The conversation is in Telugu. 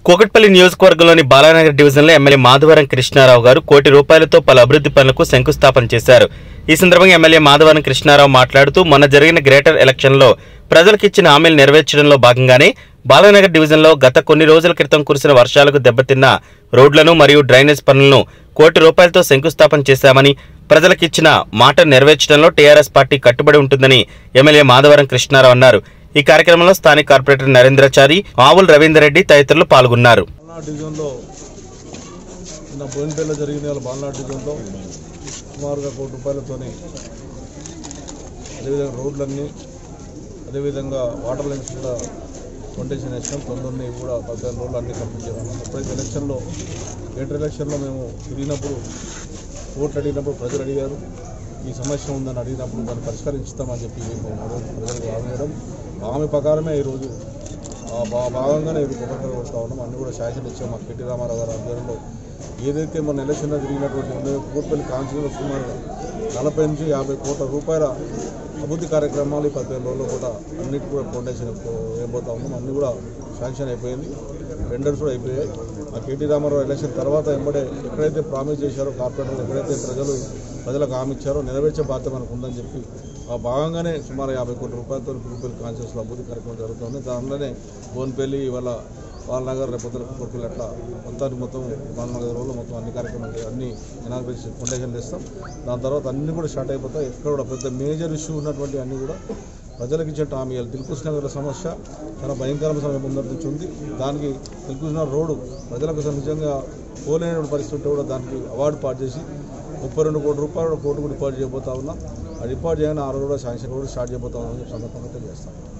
కూకట్పల్లి నియోజకవర్గంలోని బాలానగర్ డివిజన్లో ఎమ్మెల్యే మాధవరం కృష్ణారావు గారు కోటి రూపాయలతో పలు అభివృద్ధి పనులకు శంకుస్థాపన చేశారు ఈ సందర్భంగా ఎమ్మెల్యే మాధవరం కృష్ణారావు మాట్లాడుతూ మొన్న జరిగిన గ్రేటర్ ఎలక్షన్లో ప్రజలకిచ్చిన హామీలు నెరవేర్చడంలో భాగంగానే బాలానగర్ డివిజన్లో గత కొన్ని రోజుల క్రితం కురిసిన వర్షాలకు దెబ్బతిన్న రోడ్లను మరియు డ్రైనేజ్ పనులను కోటి రూపాయలతో శంకుస్థాపన చేశామని ప్రజలకిచ్చిన మాట నెరవేర్చడంలో టీఆర్ఎస్ పార్టీ కట్టుబడి ఉంటుందని ఎమ్మెల్యే మాధవరం కృష్ణారావు అన్నారు ఈ కార్యక్రమంలో స్థానిక కార్పొరేటర్ నరేంద్రచారి ఆవుల రవీందర్ రెడ్డి తదితరులు పాల్గొన్నారు బాలనాడు డివిజన్లో నిన్న బోయినపల్లిలో జరిగిన వాళ్ళ బాలనాడు డివిజన్లో సుమారుగా కోటి రూపాయలతోని అదేవిధంగా రోడ్లన్నీ అదేవిధంగా వాటర్ లైన్స్ కూడా ఫౌండేషన్ వేసినాం తొందరని కూడా పదిహేను రోజులు అన్నీ కంప్లీట్ చేయాలి ఎప్పుడైతే ఎలక్షన్లో గ్రేటర్ ఎలక్షన్లో మేము తిరిగినప్పుడు ఓట్లు అడిగినప్పుడు ప్రజలు అడిగారు ఈ సమస్య ఉందని అడిగినప్పుడు దాన్ని పరిష్కరించుతామని చెప్పి మేము ఆ రోజు ప్రజలకు హామీ ఇవ్వడం హామీ ప్రకారమే ఈరోజు ఆ భా- భాగంగానే ఇది కొబ్బరికాయ కొడుతూ ఉన్నాం అన్ని కూడా శాసన ఇచ్చాం మా కెటి రామారావు గారి ఆధ్వర్యంలో ఏదైతే మన ఎలక్షన్లో జరిగినటువంటి ఉన్నాయో కూర్పల్లి కాన్స్టిట్యూన్లో సుమారు నలభై నుంచి యాభై కోట్ల రూపాయల అభివృద్ధి కార్యక్రమాలు ఈ పదిహేను రోజుల్లో కూడా అన్నిటి కూడా ఫౌండేషన్ వేయబోతా ఉన్నాం అన్నీ కూడా శాంక్షన్ అయిపోయింది టెండర్స్ కూడా అయిపోయాయి ఆ కేటీ రామారావు ఎలక్షన్ తర్వాత వెంబడే ఎక్కడైతే ప్రామిస్ చేశారో కార్పొరేటర్లు ఎక్కడైతే ప్రజలు ప్రజలకు హామీ ఇచ్చారో నెరవేర్చే బాధ్యత మనకు ఉందని చెప్పి ఆ భాగంగానే సుమారు యాభై కోట్ల రూపాయలతో కురుపల్లి కాన్షియస్లో అభివృద్ధి కార్యక్రమం జరుగుతుంది దానిలోనే బోన్పల్లి ఇవాళ బాలనగర్ రేపొద్దున కురుపల్లి అట్లా మొత్తానికి మొత్తం బాలనగర్ రోజులు మొత్తం అన్ని కార్యక్రమాలు అన్ని ఇనాగ్రేషన్ ఫౌండేషన్ చేస్తాం దాని తర్వాత అన్ని కూడా స్టార్ట్ అయిపోతాయి ఎక్కడ కూడా పెద్ద మేజర్ ఇష్యూ ఉన్నటువంటి అన్ని కూడా ప్రజలకు ఇచ్చే హామీలు దిల్కుష్ నగర్ సమస్య చాలా భయంకరమైన సమయం ముందర నుంచి ఉంది దానికి దిల్కుష్ నగర్ రోడ్డు ప్రజలకు అసలు నిజంగా పోలేని పరిస్థితి ఉంటే కూడా దానికి అవార్డు పాటు చేసి ముప్పై రెండు కోట్ల రూపాయలు కోర్టు కూడా డిపాజిట్ చేయబోతా ఉన్నాం ఆ డిపాజిట్ చేయగానే ఆ రోజు కూడా శాంక్షన్ కూడా స్టార్ట్ చేయబోతా ఉన్నాం సందర్భంగా తెలియజేస్తాం